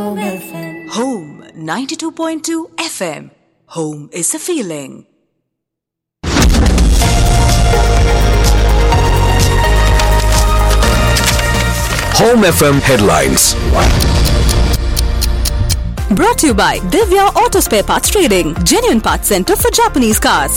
Home FM. Home 92.2 FM. Home is a feeling. Home FM headlines. Brought to you by Divya Auto Spare Parts Trading, genuine parts center for Japanese cars.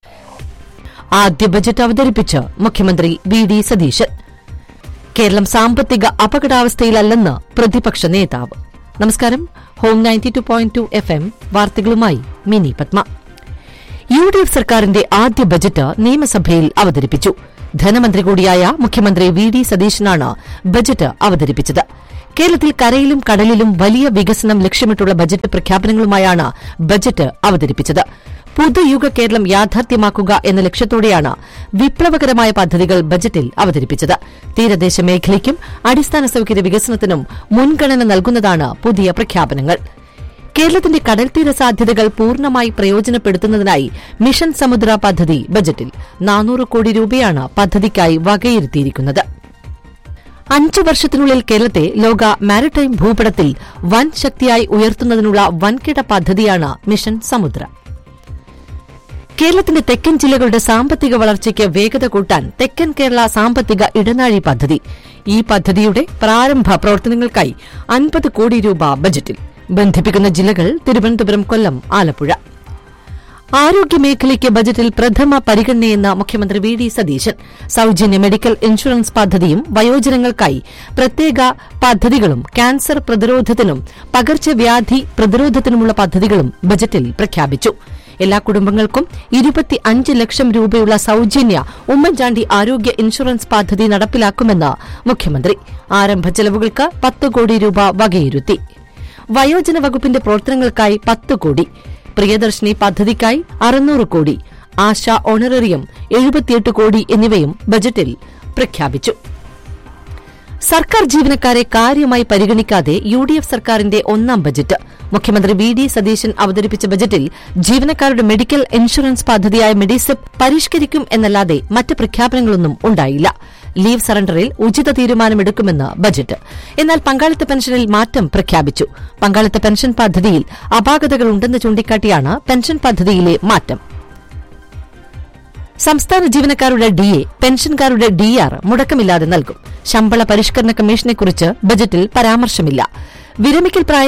ആദ്യ budget അവതരിപ്പിച്ച് മുഖ്യമന്ത്രി V D Satheesan Keralam സാമ്പത്തിക അപകടാവസ്ഥയിലല്ലെന്ന് പ്രതിപക്ഷ നേതാവ് നമസ്കാരം home ninety two point two F M വാർത്തകളുമായി Mini Padma U D F സർക്കാരിന്റെ ആദ്യ ബജറ്റ് നിയമസഭയിൽ അവതരിപ്പിച്ചു ധനമന്ത്രി കൂടിയായ മുഖ്യമന്ത്രി വി ഡി സതീശനാണ് ബജറ്റ് അവതരിപ്പിച്ചത് കേരളത്തിൽ കരയിലും കടലിലും വലിയ വികസനം ലക്ഷ്യമിട്ടുള്ള ബജറ്റ് പ്രഖ്യാപനങ്ങളുമായാണ് ബജറ്റ് അവതരിപ്പിച്ചത് പുതുയുഗ കേരളം യാഥാർത്ഥ്യമാക്കുക എന്ന ലക്ഷ്യത്തോടെയാണ് വിപ്ലവകരമായ പദ്ധതികൾ ബജറ്റിൽ അവതരിപ്പിച്ചത് തീരദേശ മേഖലയ്ക്കും അടിസ്ഥാന സൌകര്യ വികസനത്തിനും മുൻഗണന നൽകുന്നതാണ് പുതിയ പ്രഖ്യാപനങ്ങൾ കേരളത്തിന്റെ കടൽത്തീര സാധ്യതകൾ പൂർണ്ണമായി പ്രയോജനപ്പെടുത്തുന്നതിനായി മിഷൻ സമുദ്ര പദ്ധതി ബജറ്റിൽ നാനൂറ് കോടി രൂപയാണ് പദ്ധതിക്കായി വകയിരുത്തിയിരിക്കുന്നത് അഞ്ചു വർഷത്തിനുള്ളിൽ കേരളത്തെ ലോക മാരിടൈം ഭൂപടത്തിൽ വൻ ശക്തിയായി ഉയർത്തുന്നതിനുള്ള വൻകിട പദ്ധതിയാണ് മിഷൻ സമുദ്ര കേരളത്തിന്റെ തെക്കൻ ജില്ലകളുടെ സാമ്പത്തിക വളർച്ചയ്ക്ക് വേഗത കൂട്ടാൻ തെക്കൻ കേരള സാമ്പത്തിക ഇടനാഴി പദ്ധതി ഈ പദ്ധതിയുടെ പ്രാരംഭ പ്രവർത്തനങ്ങൾക്കായി അൻപത് കോടി രൂപ ബജറ്റിൽ ബന്ധിപ്പിക്കുന്ന ജില്ലകൾ തിരുവനന്തപുരം കൊല്ലം ആലപ്പുഴ ആരോഗ്യമേഖലയ്ക്ക് ബജറ്റിൽ പ്രഥമ പരിഗണനയെന്ന മുഖ്യമന്ത്രി വി ഡി സതീശൻ സൌജന്യ മെഡിക്കൽ ഇൻഷുറൻസ് പദ്ധതിയും വയോജനങ്ങൾക്കായി പ്രത്യേക പദ്ധതികളും ക്യാൻസർ പ്രതിരോധത്തിനും പകർച്ചവ്യാധി പ്രതിരോധത്തിനുമുള്ള പദ്ധതികളും ബജറ്റിൽ പ്രഖ്യാപിച്ചു എല്ലാ കുടുംബങ്ങൾക്കും ഇരുപത്തി അഞ്ച് ലക്ഷം രൂപയുള്ള സൌജന്യ ഉമ്മൻചാണ്ടി ആരോഗ്യ ഇൻഷുറൻസ് പദ്ധതി നടപ്പിലാക്കുമെന്ന് മുഖ്യമന്ത്രി ആരംഭ ചെലവുകൾക്ക് പത്ത് കോടി രൂപ വകയിരുത്തി വയോജന വകുപ്പിന്റെ പ്രവർത്തനങ്ങൾക്കായി പത്ത് കോടി പ്രിയദർശിനി പദ്ധതിക്കായി അറുന്നൂറ് കോടി ആശ ഓണറേറിയം എഴുപത്തിയെട്ട് കോടി എന്നിവയും ബജറ്റിൽ പ്രഖ്യാപിച്ചു സർക്കാർ ജീവനക്കാരെ കാര്യമായി പരിഗണിക്കാതെ യു ഡി എഫ് സർക്കാരിന്റെ ഒന്നാം ബജറ്റ് മുഖ്യമന്ത്രി വി ഡി സതീശൻ അവതരിപ്പിച്ച ബജറ്റിൽ ജീവനക്കാരുടെ മെഡിക്കൽ ഇൻഷുറൻസ് പദ്ധതിയായ മെഡിസെപ് പരിഷ്കരിക്കും എന്നല്ലാതെ മറ്റ് പ്രഖ്യാപനങ്ങളൊന്നും ഉണ്ടായില്ല ലീവ് സറണ്ടറിൽ ഉചിത തീരുമാനമെടുക്കുമെന്ന് ബജറ്റ് എന്നാൽ പങ്കാളിത്ത പെൻഷനിൽ മാറ്റം പ്രഖ്യാപിച്ചു പങ്കാളിത്ത പെൻഷൻ പദ്ധതിയിൽ അപാകതകളുണ്ടെന്ന് ചൂണ്ടിക്കാട്ടിയാണ് പെൻഷൻ പദ്ധതിയിലെ മാറ്റം സംസ്ഥാന ജീവനക്കാരുടെ ഡിഎ പെൻഷൻകാരുടെ ഡിആർ മുടക്കമില്ലാതെ നൽകും ശമ്പള പരിഷ്കരണ കമ്മീഷനെക്കുറിച്ച് ബജറ്റിൽ പരാമർശമില്ല വിരമിക്കൽ പ്രായം